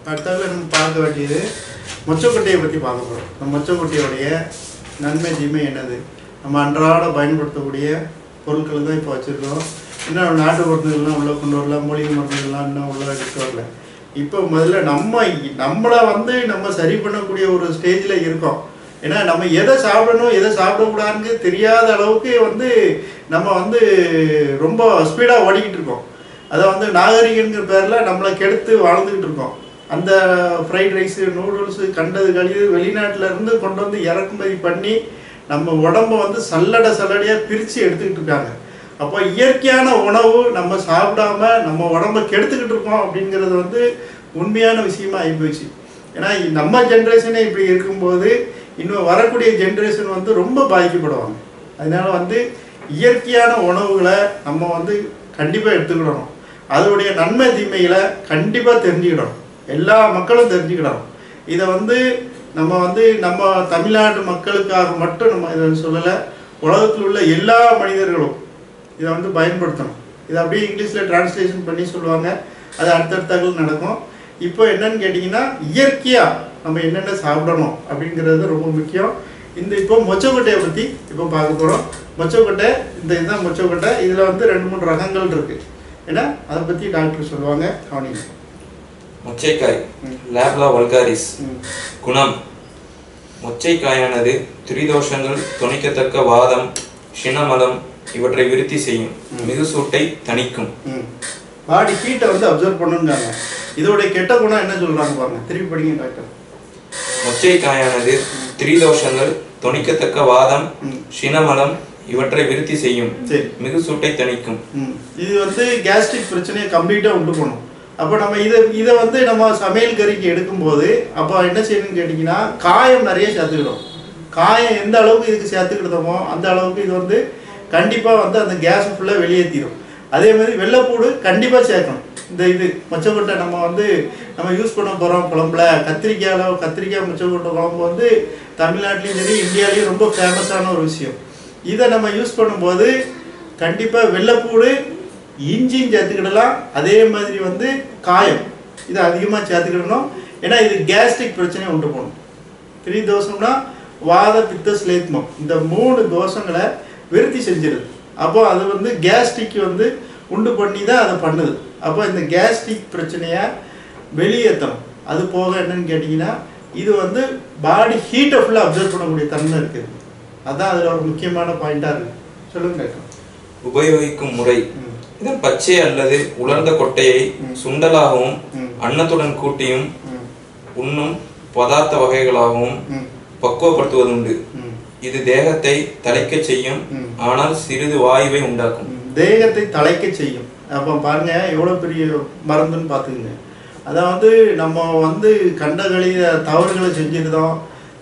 அடுத்தது நம்ம பார்க்க வேண்டியது மொச்சக்கொட்டையை பற்றி பார்க்க போகிறோம் இந்த மொச்சக்கொட்டையுடைய நன்மை தீமை என்னது நம்ம அன்றாட பயன்படுத்தக்கூடிய பொருட்கள் தான் இப்போ வச்சுருக்கோம் இன்னும் நாட்டு மருந்துகள்லாம் உள்ளே கொண்டு வரல மூலிகை மருந்துகள்லாம் இன்னும் உள்ளே எடுத்து வரல இப்போ முதல்ல நம்ம நம்மளை வந்து நம்ம சரி பண்ணக்கூடிய ஒரு ஸ்டேஜில் இருக்கோம் ஏன்னா நம்ம எதை சாப்பிடணும் எதை சாப்பிடக்கூடாதுன்னு தெரியாத அளவுக்கு வந்து நம்ம வந்து ரொம்ப ஸ்பீடாக ஓடிக்கிட்டு இருக்கோம் அதை வந்து நாகரிகங்கிற பேரில் நம்மளை கெடுத்து வாழ்ந்துக்கிட்டு இருக்கோம் அந்த ஃப்ரைட் ரைஸு நூடுல்ஸு கண்டது கழிவு வெளிநாட்டுல இருந்து கொண்டு வந்து இறக்குமதி பண்ணி நம்ம உடம்ப வந்து சல்லடை சல்லடையாக பிரித்து எடுத்துக்கிட்டு இருக்காங்க அப்போ இயற்கையான உணவு நம்ம சாப்பிடாம நம்ம உடம்ப கெடுத்துக்கிட்டு இருக்கோம் அப்படிங்கிறது வந்து உண்மையான விஷயமா ஆகிப்போச்சு ஏன்னா நம்ம ஜென்ரேஷனே இப்படி இருக்கும்போது இன்னும் வரக்கூடிய ஜென்ரேஷன் வந்து ரொம்ப பாதிக்கப்படுவாங்க அதனால வந்து இயற்கையான உணவுகளை நம்ம வந்து கண்டிப்பாக எடுத்துக்கிடணும் அதோடைய நன்மை தீமைகளை கண்டிப்பாக தெரிஞ்சுக்கிடணும் எல்லா மக்களும் தெரிஞ்சுக்கிடணும் இதை வந்து நம்ம வந்து நம்ம தமிழ்நாட்டு மக்களுக்காக மட்டும் நம்ம இதை சொல்லலை உலகத்தில் உள்ள எல்லா மனிதர்களும் இதை வந்து பயன்படுத்தணும் இதை அப்படியே இங்கிலீஷில் டிரான்ஸ்லேஷன் பண்ணி சொல்லுவாங்க அது அடுத்தடுத்த நடக்கும் இப்போ என்னன்னு கேட்டிங்கன்னா இயற்கையாக நம்ம என்னென்ன சாப்பிடணும் அப்படிங்கிறது ரொம்ப முக்கியம் இந்த இப்போ மொச்சக்கொட்டையை பற்றி இப்போ பார்க்க போகிறோம் மொச்சக்கொட்டை இந்த இதுதான் மொச்சக்கொட்டை இதில் வந்து ரெண்டு மூணு ரகங்கள் இருக்குது ஏன்னா அதை பற்றி டாக்டர் சொல்லுவாங்க கவனிங்க மொச்சைக்காய் ம். லேப்லா வல்காரிஸ் ம் குணம் மொச்சைக்காயானது திரிதோஷங்கள் துணிக்கத்தக்க வாதம் சினமலம் இவற்றை விருத்தி செய்யும் மிகு சூட்டை தணிக்கும் ம் பாடி ஹீட்டை வந்து அப்சர்வ் பண்ணுங்காங்க இதோடைய கெட்ட குணம் என்ன சொல்கிறாங்க பாருங்க திருப்பி படிங்க டாக்டர் மொச்சைக்காயானது திரிதோஷங்கள் துணிக்கத்தக்க வாதம் ம் சினமலம் இவற்றை விருத்தி செய்யும் சரி மிகு சூட்டை தணிக்கும் ம். இது வந்து கேஸ்ட்ரிக் பிரச்சனையை கம்ப்ளீட்டாக உண்டு பண்ணும் அப்போ நம்ம இதை இதை வந்து நம்ம சமையல் கறிக்கு எடுக்கும்போது அப்போ என்ன செய்யணும்னு கேட்டிங்கன்னா காயம் நிறைய சேர்த்துக்கிடும் காயம் எந்த அளவுக்கு இதுக்கு சேர்த்துக்கிட்டோமோ அந்த அளவுக்கு இது வந்து கண்டிப்பாக வந்து அந்த கேஸ் ஃபுல்லாக வெளியேற்றிடும் அதே மாதிரி வெள்ளைப்பூடு கண்டிப்பாக சேர்க்கணும் இந்த இது மொச்சக்கொட்டை நம்ம வந்து நம்ம யூஸ் பண்ண போகிறோம் குழம்புல கத்திரிக்காயில் கத்திரிக்காய் மொச்சக்கொட்டை குழம்பு வந்து தமிழ்நாட்டிலையும் சரி இந்தியாவிலையும் ரொம்ப ஃபேமஸான ஒரு விஷயம் இதை நம்ம யூஸ் பண்ணும்போது கண்டிப்பாக வெள்ளைப்பூடு இஞ்சியும் சேர்த்துக்கிடலாம் அதே மாதிரி வந்து காயம் இதை அதிகமாக சேர்த்துக்கிடணும் ஏன்னா இது கேஸ்ட்ரிக் பிரச்சனையை உண்டு பண்ணும் த்ரீ தோசம்னா வாத பித்த ஸ்லேத்மம் இந்த மூணு தோஷங்களை விருத்தி செஞ்சிருது அப்போ அது வந்து கேஸ்ட்ரிக் வந்து உண்டு பண்ணி தான் அதை பண்ணுது அப்போ இந்த கேஸ்ட்ரிக் பிரச்சனையை வெளியேற்றணும் அது போக என்னன்னு கேட்டிங்கன்னா இது வந்து பாடி ஹீட்டை ஃபுல்லாக அப்சர்வ் பண்ணக்கூடிய தன்மை இருக்குது அதான் அதில் ஒரு முக்கியமான பாயிண்டாக இருக்குது சொல்லுங்க டாக்டர் உபயோகிக்கும் முறை ம் இதன் பச்சை அல்லது உலர்ந்த கொட்டையை ம். சுண்டலாகவும் ம். அன்னத்துடன் கூட்டியும் ம் உண்ணும் பதார்த்த வகைகளாகவும் ம் பக்குவப்படுத்துவதுண்டு ம் இது தேகத்தை தலைக்கச் செய்யும் ம். ஆனால் சிறிது வாயுவை உண்டாக்கும் தேகத்தை தலைக்க செய்யும் அப்போ பாருங்க எவ்வளோ பெரிய மருந்துன்னு பார்த்துக்குங்க அதாவது நம்ம வந்து கண்டகளிய தவறுகளை செஞ்சிருந்தோம்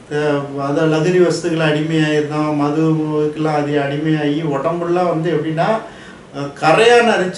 அதை லகரி வஸ்துக்களை அடிமையாயிருந்தோம் மதுக்கெல்லாம் அது அடிமையாகி உடம்புலாம் வந்து எப்படின்னா அஹ், கரையான் அரைச்ச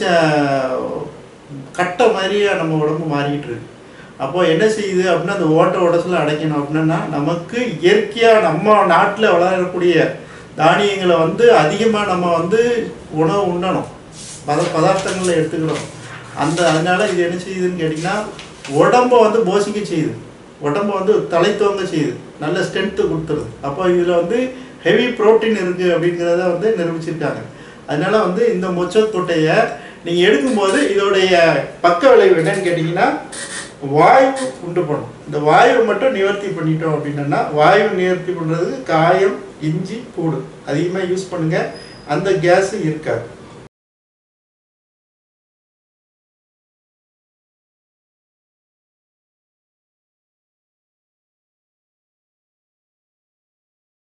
கட்டை மாதிரியே நம்ம உடம்பு மாறிக்கிட்டு இருக்கு அப்போ என்ன செய்யுது அப்படின்னா அந்த ஓட்ட உடத்துல அடைக்கணும் அப்படின்னா நமக்கு இயற்கையாக நம்ம நாட்டில் வளரக்கூடிய தானியங்களை வந்து அதிகமாக நம்ம வந்து உணவு உண்ணணும் பத பதார்த்தங்களை எடுத்துக்கணும் அந்த அதனால இது என்ன செய்யுதுன்னு கேட்டிங்கன்னா உடம்பை வந்து போஷிக்க செய்யுது உடம்பை வந்து தலை தோங்க செய்யுது நல்ல ஸ்ட்ரென்த்து கொடுத்துருது அப்போ இதில் வந்து ஹெவி புரோட்டீன் இருக்குது அப்படிங்கிறத வந்து நிரூபிச்சிருக்காங்க அதனால வந்து இந்த மொச்சக்கொட்டையை நீங்கள் எடுக்கும்போது இதோடைய பக்க விளைவு என்னன்னு கேட்டிங்கன்னா வாயு உண்டு பண்ணும் இந்த வாயுவை மட்டும் நிவர்த்தி பண்ணிட்டோம் அப்படின்னா வாயு நிவர்த்தி பண்ணுறதுக்கு காயம் இஞ்சி பூடு அதிகமாக யூஸ் பண்ணுங்க அந்த கேஸ் இருக்காது